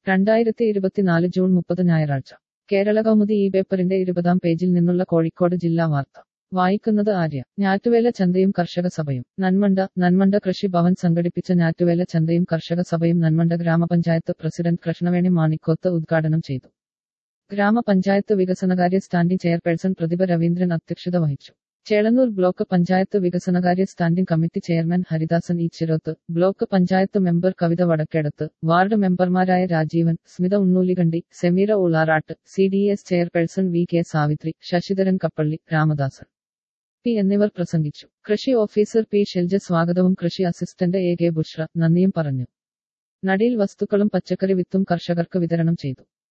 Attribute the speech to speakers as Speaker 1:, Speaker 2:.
Speaker 1: രണ്ടായിരത്തി ഇരുപത്തിനാല് ജൂൺ മുപ്പത് ഞായറാഴ്ച കേരള കൗമുദി ഈ പേപ്പറിന്റെ ഇരുപതാം പേജിൽ നിന്നുള്ള കോഴിക്കോട് ജില്ലാ വാർത്ത വായിക്കുന്നത് ആര്യ ഞാറ്റുവേല ചന്തയും കർഷക സഭയും നന്മണ്ട നന്മണ്ട കൃഷി ഭവൻ സംഘടിപ്പിച്ച ഞാറ്റുവേല ചന്തയും കർഷക സഭയും നന്മണ്ട ഗ്രാമപഞ്ചായത്ത് പ്രസിഡന്റ് കൃഷ്ണവേണി മാണിക്കോത്ത് ഉദ്ഘാടനം ചെയ്തു ഗ്രാമപഞ്ചായത്ത് വികസനകാര്യ സ്റ്റാൻഡിംഗ് ചെയർപേഴ്സൺ പ്രതിഭ രവീന്ദ്രൻ അധ്യക്ഷത വഹിച്ചു ചേളന്നൂർ ബ്ലോക്ക് പഞ്ചായത്ത് വികസനകാര്യ standing committee chairman Haridasan Eechiroth block panchayat member Kavitha Vadakkeduth ward മെമ്പർമാരായ Rajeevan Smitha Unnoolikandi Sameera Ularattu C D S chairperson V K Savithri Sasidharan Kappalli Ramadasan P എന്നിവർ പ്രസംഗിച്ചു കൃഷി ഓഫീസർ പി ഷെൽജ സ്വാഗതവും കൃഷി അസിസ്റ്റന്റ് എ കെ ബുഷ്ര നന്ദിയും പറഞ്ഞു നടീൽ വസ്തുക്കളും പച്ചക്കറി വിത്തും കർഷകർക്ക് വിതരണം ചെയ്തു